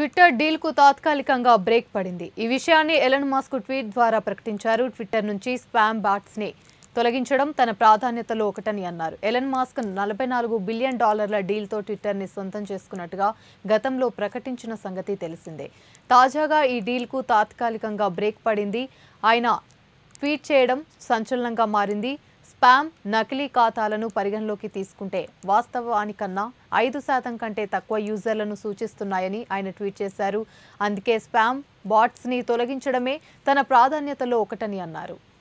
Twitter డీల్కు తాత్కాలికంగా break పడింది ఈ విషయాన్ని ఎలన్ మాస్క్ ట్వీట్ ద్వారా ప్రకటించారు ట్విట్టర్ నుంచి స్పామ్ బాట్స్ని తొలగించడం తన ప్రాధాన్యతలో ఒకటని అన్నారు ఎలన్ మాస్క్ నలభై నాలుగు బిలియన్ డాలర్ల డీల్తో ట్విట్టర్ని సొంతం చేసుకున్నట్టుగా గతంలో ప్రకటించిన సంగతి తెలిసిందే తాజాగా ఈ డీల్కు తాత్కాలికంగా బ్రేక్ పడింది ఆయన ట్వీట్ చేయడం సంచలనంగా మారింది స్పామ్ నకిలీ ఖాతాలను పరిగణలోకి తీసుకుంటే వాస్తవానికన్నా ఐదు శాతం కంటే తక్కువ యూజర్లను సూచిస్తున్నాయని ఆయన ట్వీట్ చేశారు అందుకే స్పామ్ బాట్స్ని తొలగించడమే తన ప్రాధాన్యతలో ఒకటని అన్నారు